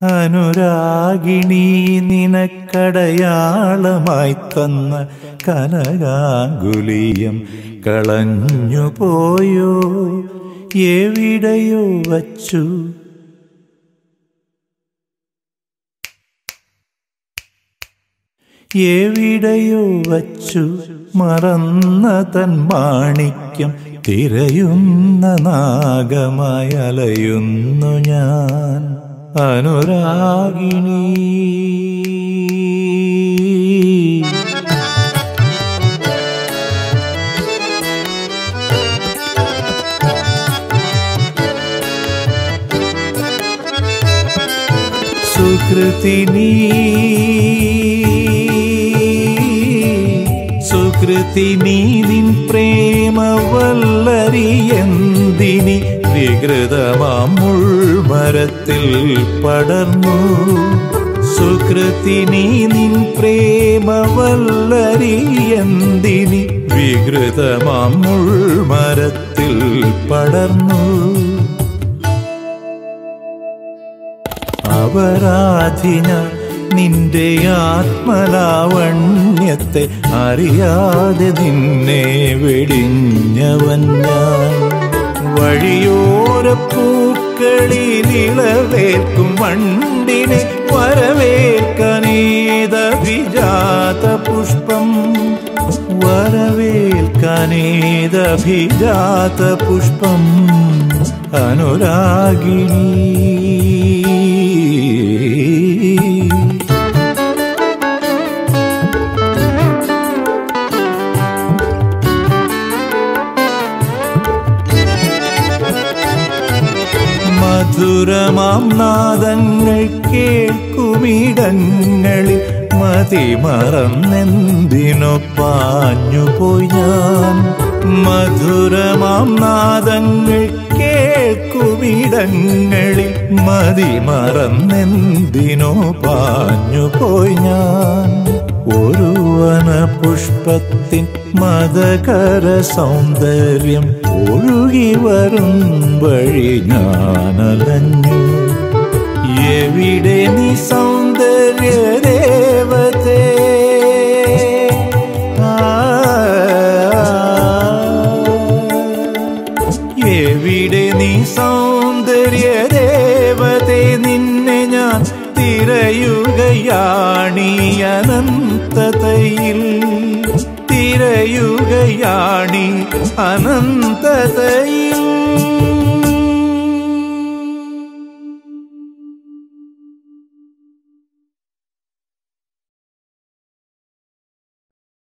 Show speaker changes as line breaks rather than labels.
അനുരാഗിണി നിനക്കടയാളമായി തന്ന കനകാങ്കുലിയം കളഞ്ഞു പോയോ എവിടെയോ വച്ചു എവിടെയോ വച്ചു മറന്ന തൻ മാണിക്യം തിരയുന്ന നാഗമായി അലയുന്നു ഞാൻ അനുരാഗിണി സുകൃതിനീ സുകൃതിനീ നിൻ പ്രേമവല്ലരിയെന്തിനി വികൃതമാം മുൾമരത്തിൽ പടർന്നു സുകൃതിനീ നിൻ പ്രേമവല്ലരിയെന്തിനി വികൃതമാം മുൾമരത്തിൽ പടർന്നു അപരാധിന നിന്റെ ആത്മലാവണ്യത്തെ അറിയാതെ നിന്നെ വെടിഞ്ഞവൻ ഞാൻ വഴിയോര പൂക്കളിൽ ഇളവേൽക്കും വണ്ടിനെ വരവേൽക്കാനേതഭിജാത പുഷ്പം വരവേൽക്കാനേതഭിജാത പുഷ്പം അനുരാഗിണി മധുരമാം നാദങ്ങൾ കേൾക്കുമിടങ്ങളിൽ മതിമറന്നെന്തിനോ പാഞ്ഞുപോയി ഞാൻ മധുരമാം നാദങ്ങൾ കേൾക്കുമിടങ്ങളിൽ മതിമറന്നെന്തിനോ പാഞ്ഞുപോയി ഞാൻ ഒരു വന പുഷ്പത്തിൻ മതകര സൗന്ദര്യം ഒഴുകി വരും വഴി ഞാനലഞ്ഞു എവിടെ നീ സൗന്ദര്യ ദേവതേ ആ, എവിടെ നീ സൗന്ദര്യ ദേവതേ നിന്നെ ഞാൻ തിരയുകയാണീ അനന്തതയിൽ തിരയുകയാണി അനന്തതയിൽ